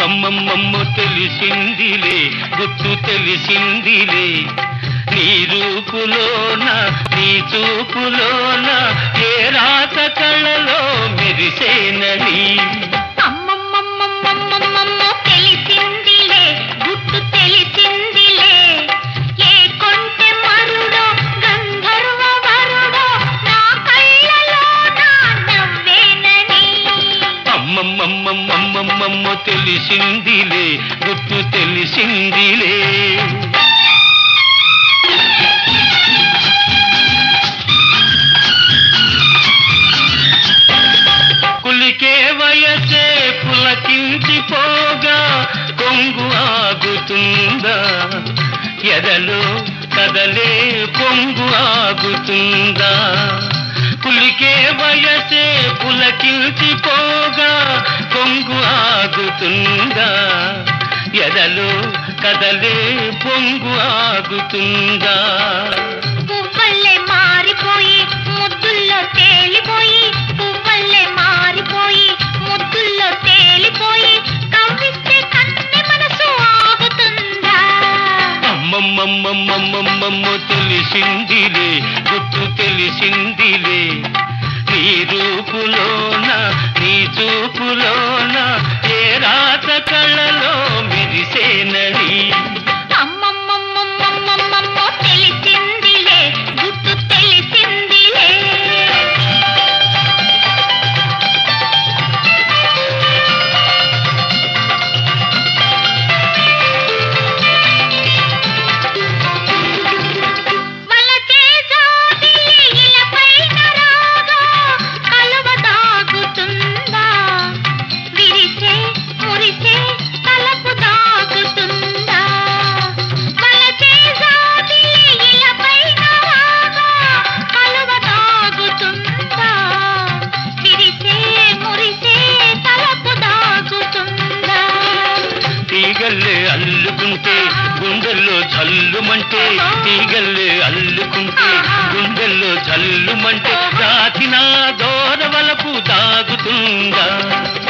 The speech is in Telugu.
అమ్మమ్మమ్మమ్మ తెలిసిందిలే గుర్తు తెలిసిందిలే నీ రూపులోన నీ చూపులోన ఏ రాత కళలో మెరిసేనని అమ్మమ్మమ్మమ్మమ్మమ్మమ్మ తెలిసిందిలే గుట్టు తెలిసిందిలే ఏ కొంటె మరుడో గంధర్వ వరుడో నా కళ్ళలో నా నవ్వేనని అమ్మమ్మమ్మమ్మమ్మమ్మ తెలిసిందిలే గుర్తు తెలిసిందిలే కులికే వయసే పులకించిపోగా కొంగు ఆగుతుందా ఎదలో కదలే పొంగు ఆగుతుందా పులికే వయసే పులకించిపోగా కొంగు ఆగుతుందా ఎదలో కదలే పొంగు ఆగుతుందా పువ్వల్లే మారిపోయి ముద్దుల్లో తేలిపోయి పువ్వల్లే మారిపోయి ముద్దుల్లో తేలిపోయి కవ్విస్తే కన్నె మనసు ఆగుతుందా అమ్మమ్మమ్మమ్మమ్మమ్మ తెలిసిందిలే గుర్తు తెలిసిందిలే నీ రూపులోన నీ చూపులోన ఏ రాత కళ్ళలో మెరిసేనని అమ్మమ్మమ్మమ్మమ్మమ్మమ్మ తెలిసిందిలే గుర్తు తెలిసిందిలే వలచే జాబిలి ఇలపైన రాగా కలువ దాగుతుందా విరిసే మురిసే తలపు దాగుతుందా వలచే జాబిలి ఇలపైన రాగా కలువ దాగుతుందా విరిసే మురిసే తలపు దాగుతుందా తీగల్లే అల్లుకుంటే గుండెల్లో జల్లుమంటే తీగల్లే అల్లుకుంటే గుండెల్లో జల్లుమంటే దాచిన దోరవలపు దాగుతుందా